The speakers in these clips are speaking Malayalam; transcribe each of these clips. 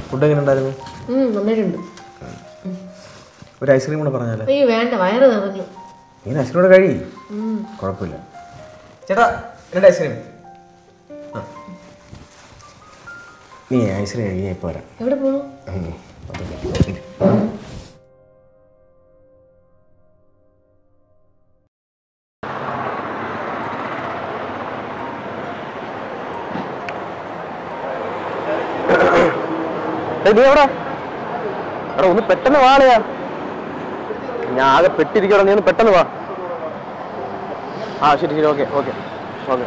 ഫുഡ് എങ്ങനെ ഉണ്ടായിരുന്നു ഉം, നന്നായിട്ടുണ്ട് ഒരു ഐസ്ക്രീം കൂടെ പറഞ്ഞാലേ അയ്യോ വേണ്ട വയറ് നിറഞ്ഞു നീ ഐസ്ക്രീം കൂടെ കഴി കുഴപ്പമില്ല ചേട്ടാ രണ്ട് ഐസ്ക്രീം ആ നീ ഐസ്ക്രീം കഴിയാ ഇപ്പോൾ വരാം എവിടെ പോണു ഉം. അത് നീ എവിടെ എടാ ഒന്ന് പെട്ടെന്ന് വാളയാ ഞാൻ ആകെ പെട്ടിരിക്കണം നീ ഒന്ന് പെട്ടെന്ന് വാ ആ ശരി ശരി ഓക്കെ ഓക്കെ ഓക്കെ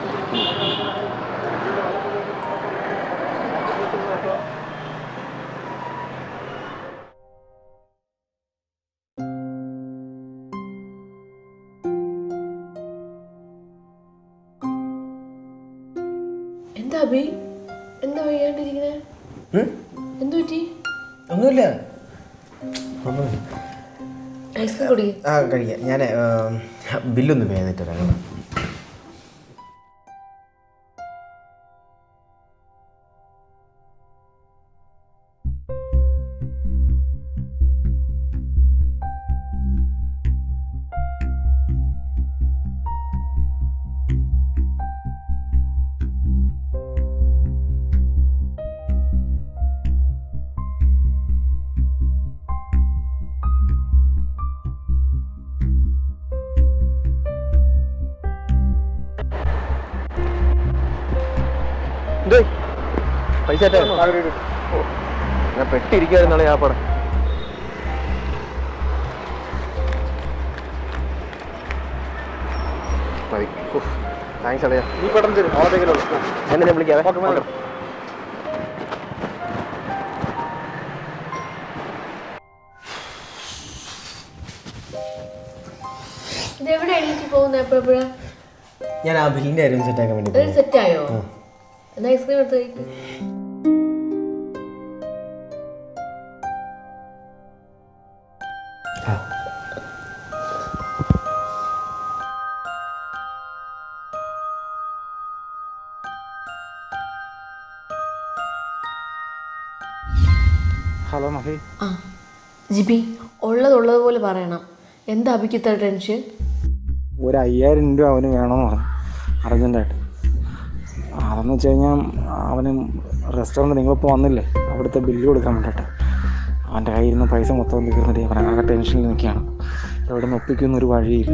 എന്താ അഭി എന്താ വയ്യാണ്ടിരിക്കണേ ഉം? എന്തു പറ്റി ഒന്നുമില്ല ഒന്നുമില്ല ഐസ്ക്രീം കുടിക്കും ആ കഴിക്കാം ഞാൻ ബില്ലൊന്ന് പേ ചെയ്തിട്ട് വരാം കേട്ടോ. എന്തോ പൈസ ആട്ടെ? ഓ, ഞാൻ പെട്ടിരിക്കുവായിരുന്നാളെ ആ പടം മതി താങ്ക്സ് അടയാ നീ പെട്ടെന്ന് തരും അങ്ങോട്ടേക്കല്ലോ എന്നെ ഞാൻ വിളിക്കാവേ ഓക്കെ ഇത് എവിടെ എണീറ്റ് പോകുന്നത് എപ്പോഴെപ്പോഴാ ഞാൻ ആ ബില്ലിൻ്റെ കാര്യം സെറ്റാക്കാൻ വേണ്ടി ഇതൊരു സെറ്റായോ എന്നാ ഐസ്ക്രീം എടുത്ത് കഴിക്കും ഹലോ മഹി ആ ജിബി ഉള്ളത് ഉള്ളതുപോലെ പറയണം എന്താ അഭിക്ക് ഇത്ര ടെൻഷൻ ഒരു അയ്യായിരം രൂപ അവന് വേണമെന്ന് പറഞ്ഞു അർജൻറ്റായിട്ട് അതെന്ന് വെച്ച് കഴിഞ്ഞാൽ അവന് റെസ്റ്റോറൻറ്റ് നിങ്ങളിപ്പോൾ വന്നില്ലേ അവിടുത്തെ ബില്ല് കൊടുക്കാൻ വേണ്ടിയിട്ട് അവൻ്റെ കയ്യിൽ നിന്ന് പൈസ മൊത്തം തീർന്നിട്ട് അവൻ ആകെ ടെൻഷനിൽ നിൽക്കുകയാണ് എവിടെ നിന്ന് ഒപ്പിക്കുന്ന ഒരു വഴിയില്ല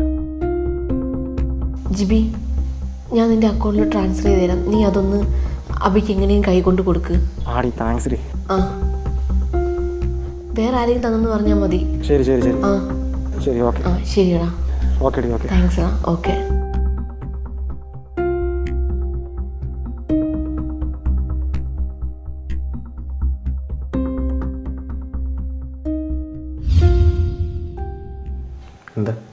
ജിബി ഞാൻ നിന്റെ അക്കൗണ്ടിൽ ട്രാൻസ്ഫർ ചെയ്ത് തരാം നീ അതൊന്ന് അഭിക്ക് എങ്ങനെയും കൈ കൊണ്ട് കൊടുക്ക് ആടി താങ്ക്സ് ഡി ആ വേറെ ആരെയും തന്നെന്ന് പറഞ്ഞാൽ മതി ശരി ശരി ശരി ആ ശരി ഓക്കെ ആ ശരിയടാ ഓക്കെ ഡി ഓക്കെ താങ്ക്സ് എടാ ഓക്കെ എന്താ